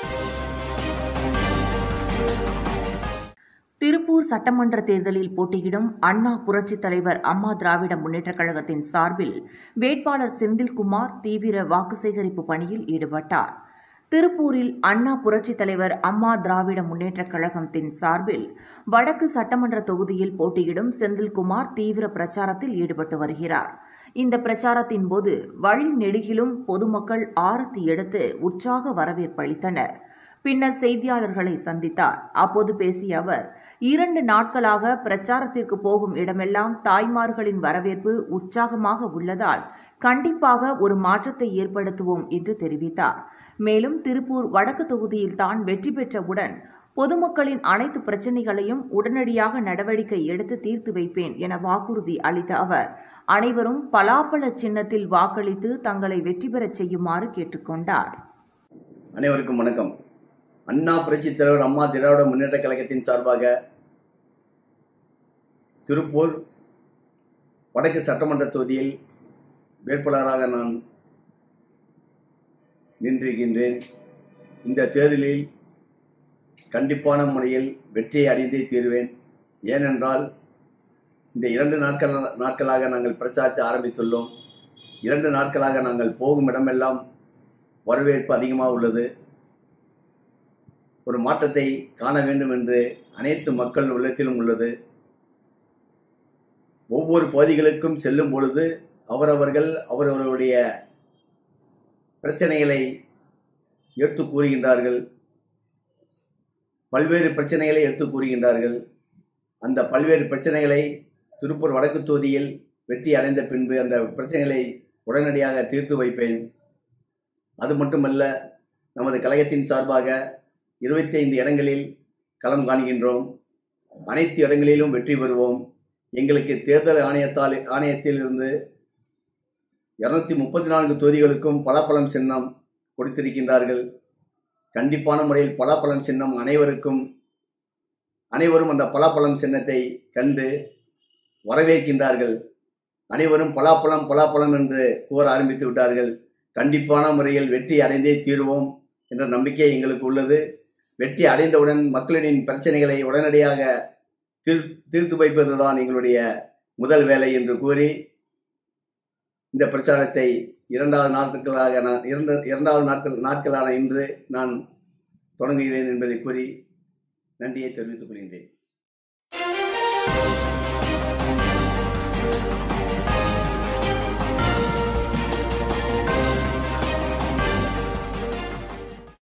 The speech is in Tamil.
திருப்பூர் சட்டமன்ற தேர்தலில் போட்டியிடும் அண்ணா புரட்சித் தலைவர் அம்மா திராவிட முன்னேற்றக் கழகத்தின் சார்பில் வேட்பாளர் செந்தில்குமார் தீவிர வாக்கு சேகரிப்பு பணியில் ஈடுபட்டார் திருப்பூரில் அண்ணா புரட்சித் தலைவர் அம்மா திராவிட முன்னேற்றக் கழகத்தின் சார்பில் வடக்கு சட்டமன்ற தொகுதியில் போட்டியிடும் செந்தில்குமார் தீவிர பிரச்சாரத்தில் ஈடுபட்டு வருகிறார் இந்த பிரச்சாரத்தின் போது வழி நெடுகிலும் பொதுமக்கள் ஆரத்தி எடுத்து உற்சாக வரவேற்பளித்தனர் பின்னர் செய்தியாளர்களை சந்தித்தார் அப்போது பேசிய அவர் இரண்டு நாட்களாக பிரச்சாரத்திற்கு போகும் இடமெல்லாம் தாய்மார்களின் வரவேற்பு உற்சாகமாக உள்ளதால் கண்டிப்பாக ஒரு மாற்றத்தை ஏற்படுத்துவோம் என்று தெரிவித்தார் மேலும் திருப்பூர் வடக்கு தொகுதியில் தான் வெற்றி பெற்றவுடன் பொதுமக்களின் அனைத்து பிரச்சினைகளையும் உடனடியாக நடவடிக்கை எடுத்து தீர்த்து வைப்பேன் என வாக்குறுதி அளித்த அவர் அனைவரும் பலாப்பழ சின்னத்தில் வாக்களித்து தங்களை வெற்றி பெறச் செய்யுமாறு கேட்டுக்கொண்டார் அனைவருக்கும் வணக்கம் அண்ணா புரட்சித் தலைவர் அம்மா திராவிட முன்னேற்ற கழகத்தின் சார்பாக திருப்பூர் வடக்கு சட்டமன்ற தொகுதியில் வேட்பாளராக நான் நின்றிருக்கின்றேன் இந்த தேர்தலில் கண்டிப்பான முறையில் வெற்றியை அடைந்தே தீர்வேன் ஏனென்றால் இந்த இரண்டு நாட்கள் நாட்களாக நாங்கள் பிரச்சாரத்தை ஆரம்பித்துள்ளோம் இரண்டு நாட்களாக நாங்கள் போகும் இடமெல்லாம் வரவேற்பு அதிகமாக உள்ளது ஒரு மாற்றத்தை காண வேண்டும் என்று அனைத்து மக்கள் உள்ளத்திலும் உள்ளது ஒவ்வொரு பகுதிகளுக்கும் செல்லும் பொழுது அவரவர்கள் அவரவருடைய பிரச்சனைகளை எடுத்து கூறுகின்றார்கள் பல்வேறு பிரச்சனைகளை எடுத்து கூறுகின்றார்கள் அந்த பல்வேறு பிரச்சனைகளை திருப்பூர் வடக்கு தொகுதியில் வெற்றி அடைந்த பின்பு அந்த பிரச்சனைகளை உடனடியாக தீர்த்து வைப்பேன் அது மட்டுமல்ல நமது கழகத்தின் சார்பாக இருபத்தி ஐந்து இடங்களில் களம் காண்கின்றோம் அனைத்து இடங்களிலும் வெற்றி பெறுவோம் எங்களுக்கு தேர்தல் ஆணையத்தால் ஆணையத்தில் இருந்து இருநூத்தி முப்பத்தி நான்கு தொகுதிகளுக்கும் பலாப்பழம் சின்னம் கொடுத்திருக்கின்றார்கள் கண்டிப்பான முறையில் பலாப்பழம் சின்னம் அனைவருக்கும் அனைவரும் அந்த பலாப்பழம் சின்னத்தை கண்டு வரவேற்கின்றார்கள் அனைவரும் பலாப்பழம் பலாப்பழம் என்று கூற ஆரம்பித்து விட்டார்கள் கண்டிப்பான முறையில் வெற்றி அடைந்தே தீருவோம் என்ற நம்பிக்கை எங்களுக்கு உள்ளது வெற்றி அடைந்தவுடன் மக்களின் பிரச்சனைகளை உடனடியாக தீர் தீர்த்து வைப்பதுதான் எங்களுடைய முதல் வேலை என்று கூறி இந்த பிரச்சாரத்தை இரண்டாவது நாட்களாக நான் இரண்டு இரண்டாவது நாட்கள் நாட்களான இன்று நான் தொடங்குகிறேன் என்பதை கூறி நன்றியை தெரிவித்துக் கொள்கின்றேன்